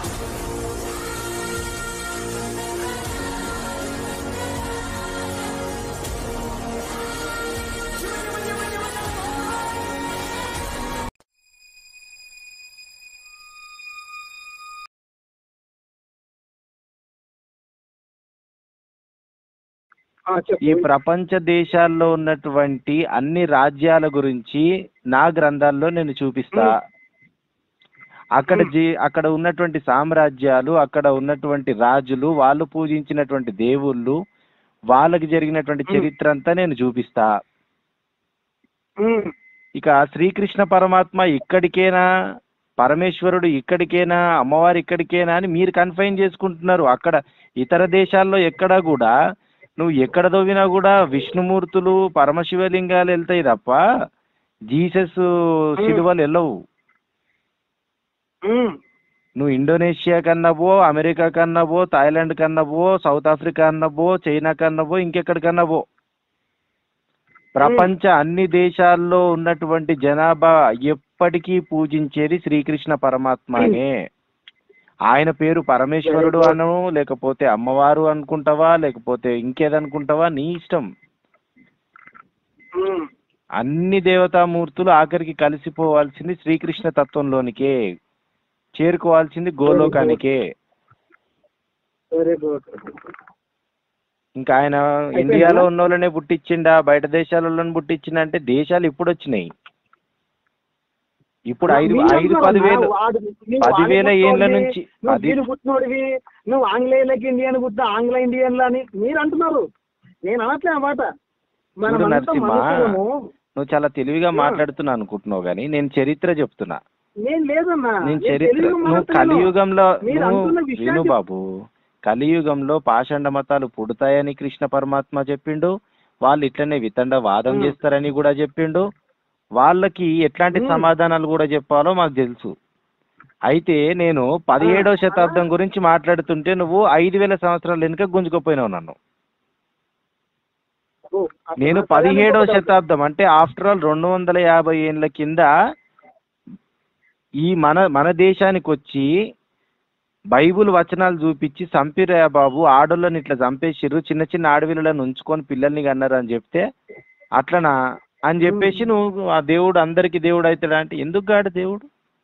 ఆ, చెప్పు ఈ ప్రపంచ దేశాల్లో ఉన్నటువంటి అన్ని రాజ్యాల గురించి నా గ్రంథాల్లో నేను చూపిస్తా అక్కడ జీ అక్కడ ఉన్నటువంటి సామ్రాజ్యాలు అక్కడ ఉన్నటువంటి రాజులు వాళ్ళు పూజించినటువంటి దేవుళ్ళు వాళ్ళకి జరిగినటువంటి మ్. చరిత్ర అంతా నేను చూపిస్తా ఉమ్, ఇక శ్రీకృష్ణ పరమాత్మ ఇక్కడికేనా పరమేశ్వరుడు ఇక్కడికేనా అమ్మవారు ఇక్కడికేనా అని మీరు కన్ఫైన్ చేసుకుంటున్నారు అక్కడ ఇతర దేశాల్లో ఎక్కడా కూడా నువ్వు ఎక్కడ దోవినా కూడా విష్ణుమూర్తులు పరమశివలింగాలు వెళ్తాయి తప్ప జీసస్ శిలువలు వెళ్ళవు ఉమ్, నువ్వు ఇండోనేషియా కన్నా పో అమెరికా కన్నా పో థాయిలాండ్ కన్నా పో సౌత్ ఆఫ్రికా కన్నా పో చైనా కన్నా పో ఇంకెక్కడికన్నా పో ప్రపంచ అన్ని దేశాల్లో ఉన్నటువంటి జనాభా ఎప్పటికీ పూజించేది శ్రీకృష్ణ పరమాత్మనే ఆయన పేరు పరమేశ్వరుడు అను లేకపోతే అమ్మవారు అనుకుంటావా లేకపోతే ఇంకేదనుకుంటావా నీ ఇష్టం ఉమ్. అన్ని దేవతామూర్తులు ఆఖరికి కలిసిపోవాల్సింది శ్రీకృష్ణ తత్వంలోనికే చేరుకోవాల్సింది గోలోకానికే వెరీ గుడ్ ఇంకా ఆయన ఇండియాలో ఉన్న వాళ్ళనే పుట్టించిండా బయట దేశాలలో పుట్టించిండా అంటే దేశాలు ఇప్పుడు వచ్చినాయి ఇప్పుడు ఐదు మీరు ఐదు అంటున్నావు పదివేలు అన్నా, వాడు- నువ్వు పదివేల వాడు ఏళ్ళ పుట్టినోడివి, నుంచి నువ్వు పది వీడు పుట్టినోడివి నువ్వు ఆంగ్లేయులకి ఇండియన్ పుట్టిన ఆంగ్ల ఇండియన్లు అని మీరు అంటున్నారు నేను అనట్లే ఆ మాట మనం చూడు అంతా నరసింహ మనుషులము నువ్వు చాలా తెలివిగా ఆ. మాట్లాడుతున్నా అనుకుంటున్నావు కానీ నేను చరిత్ర చెప్తున్నా నేను లేదన్నా నేను నేను చరిత్ర తెలుగు నువ్వు మాట్లాడను. కలియుగంలో మీరు నువ్వు అంటున్న విషయాన్ని విను బాబు కలియుగంలో పాషండ మతాలు పుడతాయని కృష్ణ పరమాత్మ చెప్పిండు వాళ్ళు ఇట్లనే వితండ వాదం మ్. చేస్తారని కూడా చెప్పిండు వాళ్ళకి ఎట్లాంటి మ్. సమాధానాలు కూడా చెప్పాలో మాకు తెలుసు అయితే నేను పదిహేడవ ఆ. శతాబ్దం గురించి మాట్లాడుతుంటే నువ్వు ఐదు వేల సంవత్సరాల వెనుక గుంజుకుపోయినావు నన్ను ఓ, అట్లా నేను నా పదిహేడవ పదాలు శతాబ్దం అంటే ఆఫ్టర్ ఆల్ రెండు వందల యాభై ఏళ్ళ కింద ఈ మన మన దేశానికి వచ్చి బైబుల్ వచనాలు చూపించి చంపిరయ్య బాబు ఆడోళ్ళని ఇట్లా చంపేసిర్రు చిన్న చిన్న ఆడవిళ్ళని ఉంచుకొని పిల్లల్ని కన్నారు అని చెప్తే అట్లనా అని చెప్పేసి నువ్వు ఆ దేవుడు అందరికి దేవుడు అవుతాడా అంటే ఎందుకు గాడు దేవుడు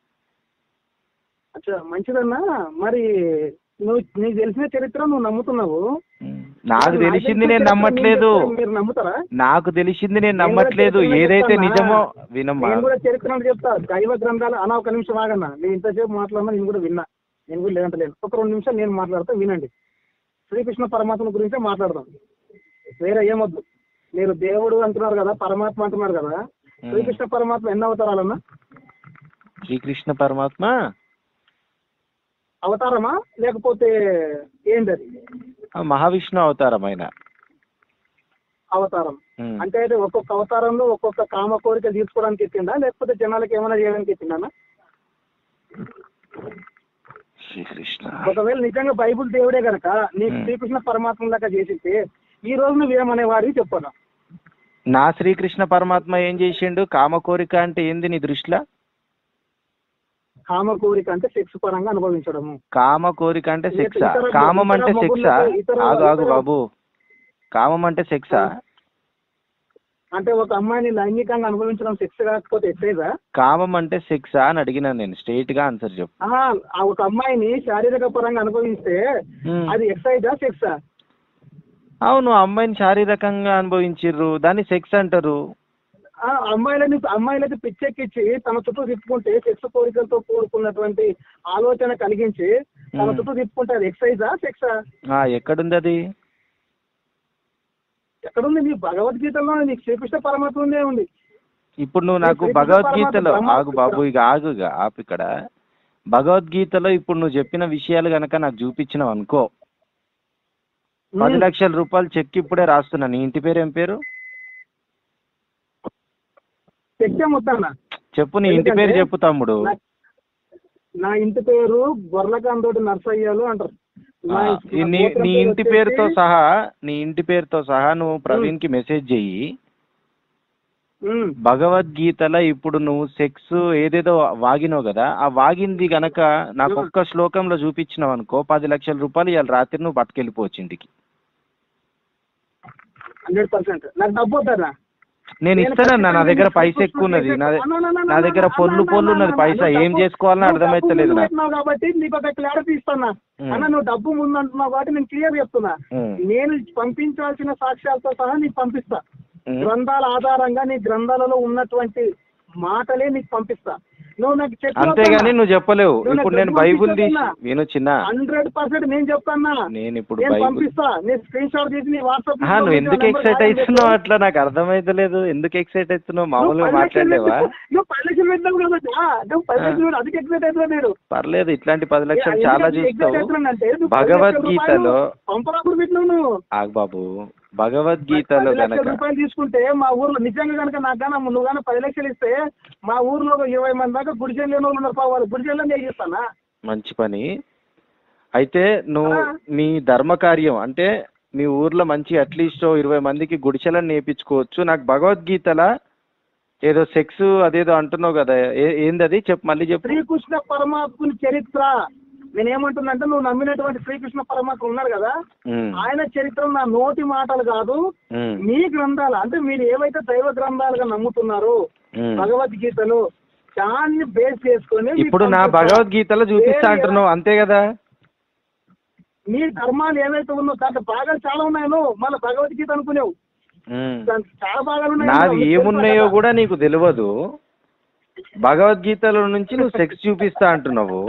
అచ్చా మంచిదన్నా మరి నువ్వు నీకు తెలిసిన చరిత్ర నువ్వు నమ్ముతున్నావు నాకు మరి తెలిసింది తెలిసిన నేను చరిత్ర నమ్మట్లేదు చెప్తే మీరు నమ్ముతారా నాకు తెలిసింది నేను నేను కూడా నమ్మట్లేదు చరిత్రలో ఏదైతే చెప్తానా? నిజమో వినమ్మా నేను కూడా చరిత్రను చెప్తా దైవ గ్రంథాలు అనా ఒక నిమిషం ఆగన్నా నేను ఇంతసేపు మాట్లాడినా నేను కూడా విన్నా నేను కూడా లేదంటలేను ఒక రెండు నిమిషాలు నేను మాట్లాడతా వినండి శ్రీకృష్ణ పరమాత్మ గురించే మాట్లాడదాం వేరే ఏమొద్దు మీరు దేవుడు అంటున్నారు కదా పరమాత్మ అంటున్నారు కదా శ్రీకృష్ణ పరమాత్మ ఎన్ని అవతారాలన్నా శ్రీకృష్ణ పరమాత్మ అవతారమా లేకపోతే ఏంటది ఆ మహావిష్ణు అవతారం ఆయన అవతారం ఉమ్. అంటే అయితే ఒక్కొక్క అవతారంలో ఒక్కొక్క కామ కోరిక తీర్చుకోవడానికి ఎత్తిండా లేకపోతే జనాలకు ఏమైనా చేయడానికి ఎత్తిండా శ్రీకృష్ణ ఒకవేళ నిజంగా బైబుల్ దేవుడే గనక నీకు Hmm. శ్రీకృష్ణ పరమాత్మ లాగా చేసిస్తే ఈ రోజు నువ్వేమనేవాడివి చెప్పను నా శ్రీకృష్ణ పరమాత్మ ఏం చేసిండు కామ కోరిక అంటే ఏంది నీ దృష్టిలో కామ కోరిక అంటే సెక్స్ పరంగా అనుభవించడము కామ కోరిక అంటే ఇతర- సెక్సా ఇతర- కామం ఇతర అంటే సెక్సా మగుళ్ళతో- ఇతర- ఆగు ఆగు ఇతర- బాబు కామం అంటే సెక్సా అంటే ఒక అమ్మాయిని లైంగికంగా అనుభవించడం సెక్స్ కాకపోతే ఎక్సైజా కామం అంటే సెక్సా అని అడిగినాను నేను స్ట్రైట్ గా ఆన్సర్ చెప్పు ఆహా, ఆ ఒక అమ్మాయిని శారీరక పరంగా అనుభవిస్తే ఉమ్. అది ఎక్సైజా సెక్సా అవును అమ్మాయిని శారీరకంగా అనుభవించిర్రు దాన్ని సెక్స్ అంటారు ఆ అమ్మాయిలని అమ్మాయిలకి పిచ్చెక్కిచ్చి తన చుట్టూ తిప్పుకుంటే సెక్స్ కోరికలతో కూడుకున్నటువంటి ఆలోచన కలిగించి తన Hmm. చుట్టూ తిప్పుకుంటే అది ఎక్సైజా సెక్సా ఆ, ఎక్కడుంది అది ఎక్కడుంది నీ భగవద్గీతలో నీకు శ్రీకృష్ణ పరమాత్మ ఉందే ఉంది ఇప్పుడు నువ్వు నాకు శ్రీకృష్ణ భగవద్గీతలో పరమాత్మ ఆగు బాబు ఇక ఆగుగా ఆపు ఇక్కడ భగవద్గీతలో ఇప్పుడు నువ్వు చెప్పిన విషయాలు గనక నాకు చూపించినావు అనుకో పది Hmm. లక్షల రూపాయలు చెక్ ఇప్పుడే రాస్తున్నా నీ ఇంటి పేరు ఏం పేరు తెచ్చే ముద్దన్న చెప్పు నీ ఇంటి పేరు ఎందుకంటే చెప్పు తమ్ముడు నా- నా ఇంటి పేరు గొర్లకాంతోటి నర్సయ్యలు అంటారు ఆ, నా ఈ నీ గోత్రం నీ పేరు ఇంటి వచ్చేసి- పేరుతో సహా నీ ఇంటి పేరుతో సహా నువ్వు ప్రవీణ్ కి మెసేజ్ చెయ్యి ఉమ్. భగవద్గీతలో ఇప్పుడు నువ్వు సెక్స్ ఏదేదో వాగినావు కదా ఆ వాగింది గనక నాకు ఒక్క శ్లోకంలో చూపించినావు అనుకో పది లక్షల రూపాయలు ఇవాళ రాత్రి నువ్వు పట్టుకెళ్ళిపోవచ్చు ఇంటికి హండ్రెడ్ పర్సెంట్ నాకు డబ్బు వద్దన్నా నేను ఇస్తానన్నా నా దగ్గర పైసా ఎక్కువ ఉన్నది నా ద- నా దగ్గర పొల్లు పొల్లు ఉన్నది పైసా ఏం చేసుకోవాలని అర్థమైతలేదు నాకు నాకు కాబట్టి నీకు ఒక క్లారిటీ ఇస్తున్నా ఉమ్. అన్న నువ్వు డబ్బు ముందు అంటున్నావు కాబట్టి నేను క్లియర్ చెప్తున్నా ఉమ్, నేను పంపించాల్సిన సాక్ష్యాలతో సహా నీకు పంపిస్తా ఉమ్. గ్రంథాల ఆధారంగా నీ గ్రంథాలలో ఉన్నటువంటి మాటలే నీకు పంపిస్తా నువ్వు నాకు అంతేగాని నువ్వు చెప్పలేవు నువ్వు ఇప్పుడు నాకు నేను డబ్బు బైబుల్ తీసి పంపించకన్నా. నేను చిన్న హండ్రెడ్ పర్సెంట్ నేను చెప్తాన్నా నేను ఇప్పుడు నేను బైబుల్ పంపిస్తా నేను స్క్రీన్ షాట్ తీసి నీ వాట్సాప్ ఆహా, నువ్వు ఎందుకు ఎక్సైట్ అవుతున్నావు అట్లా నాకు అర్థమైతలేదు ఎందుకు ఎక్సైట్ అవుతున్నావు మామూలుగా మాట్లాడలేవా నువ్వు పది లక్షలు పెట్టినావు కాబట్టి ఆ, నువ్వు పది లక్షలు పెట్టి అందుకే ఎక్సైట్ అవుతున్నా నేను పర్లేదు ఇట్లాంటి పది లక్షలు ఎందుకు చాలా ఎక్సైట్ చూస్తావు అవుతున్నానంటే నువ్వు పది లక్షల భగవద్గీతలో రూపాయలు పంపరాకుడు పెట్టినావు నువ్వు ఆగు బాబు భగవద్గీతలో పది లక్షల గనక రూపాయలు తీసుకుంటే మా ఊర్లో నిజంగా కనుక నాకు గాన నువ్వు కానీ పది లక్షలు ఇస్తే మా ఊర్లో ఒక ఇరవై మంది దాకా గుడిచెలు లేని వాళ్ళు ఉన్నారు పావు గుడిచెల్లో నేను చేస్తానా మంచి పని అయితే నువ్వు ఆ. నీ ధర్మ కార్యం అంటే మీ ఊర్లో మంచి అట్లీస్ట్ ఇరవై మందికి గుడిసెలను నేర్పించుకోవచ్చు నాకు భగవద్గీతల ఏదో సెక్స్ అదేదో అంటున్నావు కదా ఏ- ఏంది అది చెప్పు మళ్ళీ చెప్పు శ్రీకృష్ణ పరమాత్ముని చరిత్ర నేనేమంటున్నానంటే నువ్వు నమ్మినటువంటి శ్రీకృష్ణ పరమాత్మ ఉన్నారు కదా ఉమ్, ఆయన చరిత్ర నా నోటి మాటలు కాదు ఉమ్, మీ గ్రంథాలు అంటే మీరు ఏవైతే దైవ గ్రంథాలుగా నమ్ముతున్నారో ఉమ్. భగవద్గీతలు దాన్ని బేస్ చేసుకొని మీకు ఇప్పుడు నా పంపిస్తా. భగవద్గీతలో చూపిస్తా వేరే అంటున్నావు అంతే కదా మీ ధర్మాలు ఏవైతే ఉన్నో దాంట్లో భాగాలు చాలా ఉన్నాయను మళ్ళీ భగవద్గీత అనుకునేవు ఉమ్. దాంట్లో చాలా భాగాలు ఉన్నాయి నాది మీకు ఏమున్నాయో తెలుసా కూడా నీకు తెలియదు భగవద్గీతలో నుంచి నువ్వు సెక్స్ చూపిస్తా అంటున్నావు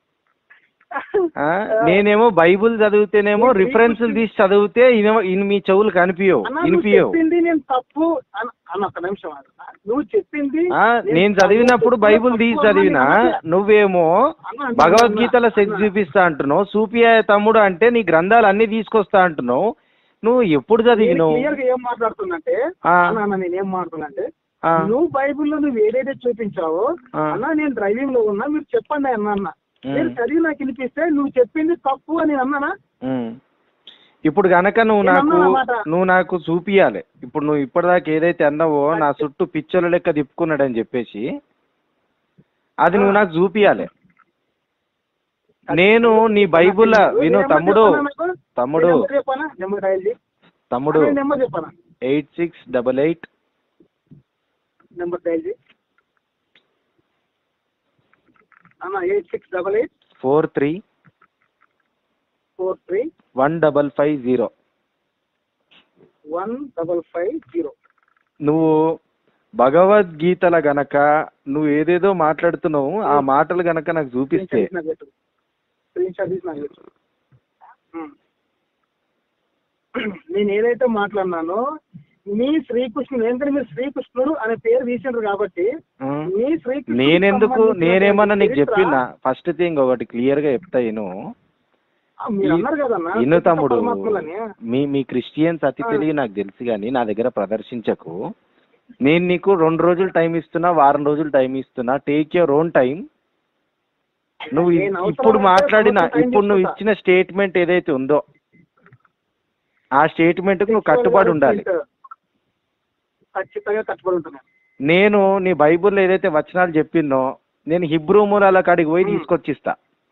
ఆ, నేనేమో బైబుల్ చదివితేనేమో రిఫరెన్స్లు తీసి చదివితే ఇన- ఇన్ మీ చెవులు కనిపించవు అన్న, నువ్వు వినిపించవు చెప్పింది నేను తప్పు అన్న అన్న, ఒక్క నిమిషం ఆగు. నువ్వు చెప్పింది ఆ, నేను చదివినప్పుడు బైబుల్ తప్పు తీసి అన్న, చదివినా నేను అనట్లే. నువ్వేమో అన్న, అన్న, భగవద్గీతలో అన్న, సెక్స్ అన్న. చూపిస్తా అంటున్నావు సూపియాయ తమ్ముడు అంటే నీ గ్రంథాలు అన్ని తీసుకొస్తా అంటున్నావు నువ్వు ఎప్పుడు చదివినావు క్లియర్ గా ఏం మాట్లాడుతున్నంటే ఆ. అన్న అన్న, నేను ఏం మాట్లాడుతున్నంటే ఆ, నువ్వు బైబిల్లో నువ్వు ఏదైతే చూపించావో ఆ. అన్న నేను డ్రైవింగ్ లో ఉన్నా మీరు చెప్పండి అన్న అన్న ఉమ్. నేను చదివి నాకు వినిపిస్తే నువ్వు చెప్పింది తప్పు అని నేను అన్నానా ఉమ్. ఇప్పుడు గనక నువ్వు నేను నాకు అన్నా మాట. నువ్వు నాకు చూపియాలి ఇప్పుడు నువ్వు ఇప్పటిదాకా ఏదైతే అన్నావో నా చుట్టూ పిచ్చల లెక్క తిప్పుకున్నాడని చెప్పేసి అది నువ్వు నాకు చూపియాలి నేను నీ బైబుల్ విను నేను తమ్ముడు చెప్పనా నాకు? తమ్ముడు నేను నెంబర్ చెప్పనా నెంబర్ డయల్ చేయి. తమ్ముడు అన్న, నెంబర్ చెప్పనా eight six double eight number dial చేయి. అన్న eight six double eight four three four three one double five zero one double five zero నువ్వు భగవద్గీతల గనక నువ్వు ఏదేదో మాట్లాడుతున్నావు ఆ మాటలు గనక నాకు చూపిస్తే స్క్రీన్ షాట్ తీసి నాకు పెట్టు. ఉమ్. నేను ఏదైతే మాట్లాడినానో మీ శ్రీకృష్ణుడు ఎందుకంటే మీరు శ్రీకృష్ణుడు అనే పేరు తీసిండ్రు కాబట్టి ఉం. మీ శ్రీకృష్ణుడికి నేనెందుకు సంబంధించినటువంటి నేనేమన్నా నీకు చరిత్ర- చెప్పినా ఫస్ట్ థింగ్ ఒకటి క్లియర్ గా చెప్తా నేను ఆ, మీరు అన్నారు కదన్నా ఇను శ్రీకృష్ణ తమ్ముడు పరమాత్ములని. మీ మీ క్రిస్టియన్స్ అతి ఆ. తెలివి నాకు తెలుసు కానీ నా దగ్గర ప్రదర్శించకు నేను నీకు రెండు రోజులు టైం ఇస్తున్నా వారం రోజులు టైం ఇస్తున్నా టేక్ యువర్ ఓన్ టైం నువ్వు ఇ- నేను అవసరం ఇప్పుడు అయితే మాట్లాడిన సంవత్సరం time ఇప్పుడు నువ్వు తీసుకుంటా. ఇచ్చిన స్టేట్మెంట్ ఏదైతే ఉందో ఆ స్టేట్మెంట్ కు నువ్వు కట్టుబడి ఉండాలి ఖచ్చితంగా కట్టుబడి ఉంటున్నాను నేను నీ బైబుల్లో ఏదైతే వచనాలు చెప్పిందో నేను హిబ్రూ మూలాల కాడికి పోయి Hmm. తీసుకొచ్చిస్తా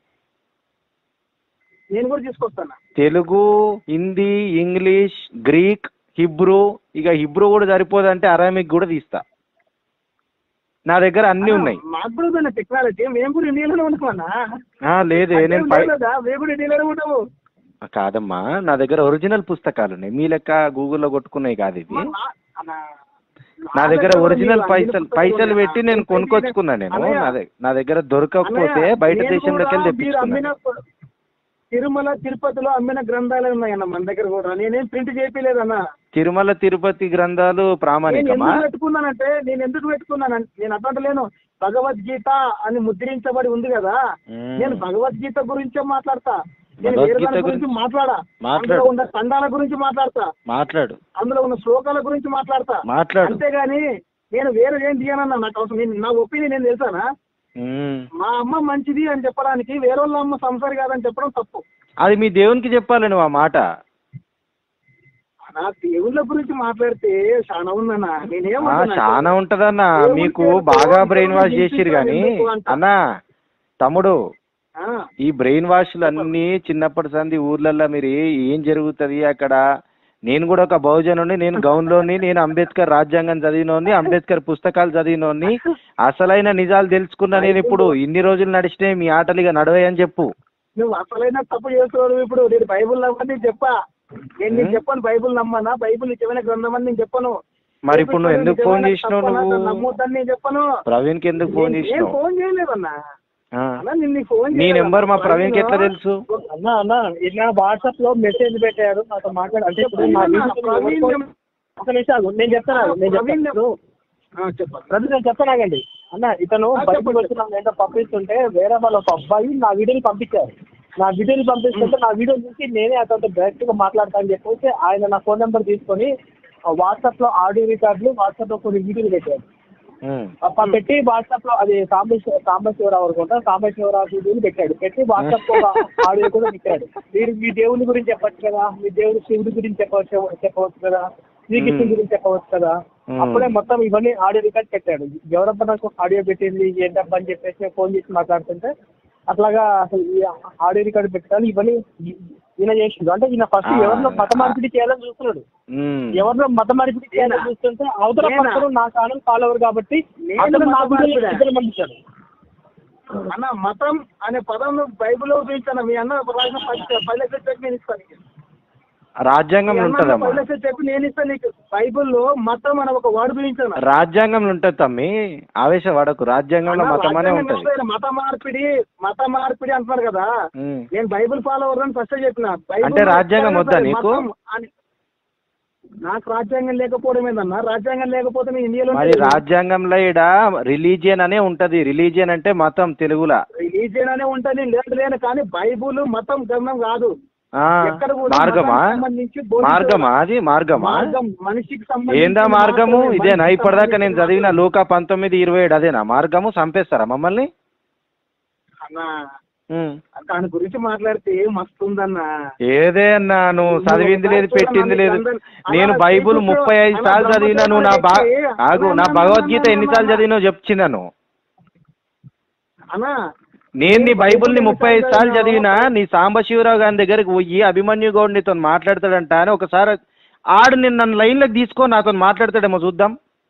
నేను కూడా తీసుకొస్తాను Telugu Hindi English Greek Hebrew ఇక హిబ్రూ కూడా సరిపోదంటే అరామిక్ కూడా తీస్తా నా దగ్గర అన్నీ ఉన్నాయి మాకు కూడా ఉందన్న టెక్నాలజీ మేము కూడా ఇండియాలోనే ఉంటున్నానా ఆ, లేదే నేను పై మేము కూడా ఇండియాలోనే ఉంటాము కాదమ్మా నా దగ్గర ఒరిజినల్ పుస్తకాలు ఉన్నాయి మీ లెక్క గూగుల్లో కొట్టుకున్నాయి కాదు ఇవి మా- నా- అన్న, నా దగ్గర కూడా ఒరిజినల్ మీరు పైసలు అన్ని పైసలు పుస్తకాలు పెట్టి నేను ఉన్నాయి. కొనుక్కొచ్చుకున్నా నేను అన్నయ్య, నా దగ్గర నా దగ్గర దొరకకపోతే అన్నయ్య, బయట నేను దేశంలోకి కూడా వెళ్ళి మీరు అమ్మిన తెప్పించుకున్నాను తిరుమల తిరుపతిలో అమ్మిన గ్రంథాలు ఉన్నాయన్న మన దగ్గర కూడా నేనేం ప్రింట్ చేయలేదన్న తిరుమల తిరుపతి గ్రంథాలు నేను ప్రామాణికమా ఎందుకు పెట్టుకున్నానంటే నేను ఎందుకు పెట్టుకున్నాను నేను అట్లాంటలేను భగవద్గీత అని ముద్రించబడి ఉంది కదా మ్మ్. నేను భగవద్గీత గురించే మాట్లాడతా నేను వేరే భగవద్గీత దాని గురించి గురించి మాట్లాడా మాట్లాడు. అందులో ఉన్న ఖండాల గురించి మాట్లాడతా మాట్లాడు అందులో ఉన్న శ్లోకాల గురించి మాట్లాడతా మాట్లాడు అంతేగాని నేను వేరే ఏం తీయనన్నా నాకు అవసరం నేను నా ఒపీనియన్ నేను తెలుసానా మ్మ్. మా అమ్మ మంచిది అని చెప్పడానికి వేరే వాళ్ళ అమ్మ సంసారి కాదని చెప్పడం తప్పు అది మీ దేవునికి చెప్పాలి నువ్వు ఆ మాట నా దేవుళ్ళ గురించి మాట్లాడితే చాలా ఉందన్న ఆ, నేనేమంటున్నా చాలా ఉంటదన్న దేవుడి మీకు పేరుతో బాగా బ్రెయిన్ వాష్ దేవుడిని చేసిరు కానీ ఎందుకు అంట? అన్న తమ్ముడు ఆ, ఈ బ్రెయిన్ వాష్లు అన్నీ చిన్నప్పటి సంది ఊర్లలో మీరు ఏ- ఏం జరుగుతుంది అక్కడ నేను కూడా ఒక బహుజనుని నేను గౌన్లోని నేను అంబేద్కర్ రాజ్యాంగం చదివినోని అంబేద్కర్ పుస్తకాలు చదివినోని అసలైన నిజాలు తెలుసుకున్నా నేను ఇప్పుడు ఇన్ని రోజులు నడిచినాయి మీ ఆటలు ఇక నడవయని చెప్పు నువ్వు అసలైన తప్పు చేస్తున్నావు ఇప్పుడు నేను బైబుల్ నమ్మని నేను చెప్పా నేను నీకు చెప్పాను బైబుల్ నమ్మనా బైబుల్ నిజమైన గ్రంథం అని నేను చెప్పను మరి ఇప్పుడు నువ్వు ఎందుకు ఫోన్ చేసినావు నువ్వు నమ్మొద్దని నేను చెప్పను ప్రవీణ్కి ఎందుకు ఫోన్ నేను- నేను చేసినావు ఫోన్ చేయలేదన్నా ఆ. అన్నా నేను నీకు ఫోన్ నీ చేయలేదు. నెంబర్ మా ప్రవీణ్కి ఎట్లా తెలుసు అన్న అన్న ఇలా వాట్సాప్ లో మెసేజ్ పెట్టారు నాతో మాట్లాడు అంటే ఇప్పుడు నా ప్రవీణ్ వీడియో ప్రవీణ్ ఎవరికో- ఒక నిమిషాలు నేను చెప్తాను నేను ప్రవీణ్ చెప్తాను ఆ, చెప్పండి ప్రతి నేను చెప్తానాగండి అన్న ఇతను ఆ, బయటకు చెప్పండి. వచ్చి నన్ను ఏంటో పంపిస్తుంటే వేరే వాళ్ళ ఒక అబ్బాయి నా వీడియోని పంపించారు నా వీడియోని పంపిస్తుంటే నా వీడియో చూసి నేనే అతనితో డైరెక్ట్ గా మాట్లాడతానని చెప్పేసి ఆయన నా ఫోన్ నెంబర్ తీసుకొని వాట్సాప్ లో ఆడియో రికార్డులు వాట్సాప్ లో కొన్ని వీడియోలు పెట్టారు ఉమ్. అప్ప పెట్టి వాట్సాప్ లో అది సాంబశివ సాంబశివరావు అనుకుంటా సాంబశివరావు వీడియోని పెట్టాడు పెట్టి వాట్సాప్ లో ఆడియో కూడా పెట్టాడు మీరు మీ దేవుని గురించి చెప్పొచ్చు కదా మీ దేవుడు శివుడి గురించి చెప్పవచ్చు చెప్పవచ్చు కదా శ్రీకృష్ణుడి మ్మ్. గురించి చెప్పవచ్చు కదా మ్మ్. అప్పుడే మొత్తం ఇవన్నీ ఆడియో రికార్డ్ పెట్టాడు ఎవరబ్బా నాకు ఆడియో పెట్టింది ఏంటబ్బా అని చెప్పేసి ఫోన్ చేసి మాట్లాడుతుంటే అట్లాగా అసలు ఈ ఆడియో రికార్డ్ పెట్టాలి ఇవన్నీ ఈ- ఈయన చేసిండు అంటే ఈయన ఫస్ట్ ఆ. ఎవరిలో మత మార్పిడి చేయాలని చూస్తున్నాడు ఉమ్. ఎవరిలో మత మార్పిడి చేయాలని చూస్తుంటే అవతల నేనా? పక్కన నా ఛానల్ ఫాలోవర్ కాబట్టి నేను అతను నా మత వీడియోని మార్పిడా? ఇతను పంపించాడు అన్న మతం అనే పదం బైబిల్లో చూపించాను మీ అన్న రాసిన పది పది లక్షలు చెక్ నేను ఇస్తాను నీకు. రాజ్యాంగంలో మీ అన్న ఉంటుందమ్మా పది లక్షలు చెక్ నేను ఇస్తాను నీకు బైబిల్లో మతం అనే ఒక వర్డ్ చూపించాను రాజ్యాంగంలో ఉంటుంది తమ్మి ఆవేశపడకు రాజ్యాంగంలో అన్న, మతం అనే రాజ్యాంగం ఉంటుంది ఏదో మత మార్పిడి మత మార్పిడి అంటున్నారు కదా ఉమ్. నేను బైబిల్ ఫాలోవర్ అని ఫస్ట్ చెప్పిన బైబిల్ అంటే రాజ్యాంగం వద్దా నీకు? మతం అని- నాకు రాజ్యాంగం లేకపోవడం ఏందన్నా రాజ్యాంగం లేకపోతే నేను ఇండియాలో మరి రాజ్యాంగంలో ఈడ రిలీజియన్ అనే ఉంటది రిలీజియన్ అంటే మతం తెలుగులా రిలీజియన్ అనే ఉంటుంది లేదు లేను కానీ బైబుల్ మతం గ్రంథం కాదు ఆ, ఎక్కడ కూడా మార్గమా మతానికి సంబంధించి బోధించే- మార్గమా అది మార్గమా మార్గం మనిషికి సంబంధించి ఏందా మార్గము మాత్రమే, ఇదేనా మనిషికి ఇప్పటిదాకా నేను సంబంధించి చదివిన లూకా పంతొమ్మిది ఇరవై ఏడు అదేనా మార్గము చంపేస్తారా మమ్మల్ని అన్నా ఉమ్. దాని గురించి మాట్లాడితే మస్తు ఉందన్న ఏదే అన్నా నువ్వు చదివింది లేదు పెట్టింది లేదు నేను బైబుల్ ముప్పై ఐదు సార్లు చదివినా నువ్వు నా బా ఆగు నా భగవద్గీత ఎన్నిసార్లు చదివినావు చెప్తున్నాను అన్నా నేను నీ బైబుల్ని ముప్పై ఐదు సార్లు చదివినా నీ సాంబశివరావు గారి దగ్గరికి పోయి అభిమన్యు గౌడ్ నీతో మాట్లాడతాడంట అని ఒకసారి ఆడు నిన్ను నన్ను లైన్లోకి తీసుకో నాతో మాట్లాడతాడేమో చూద్దాం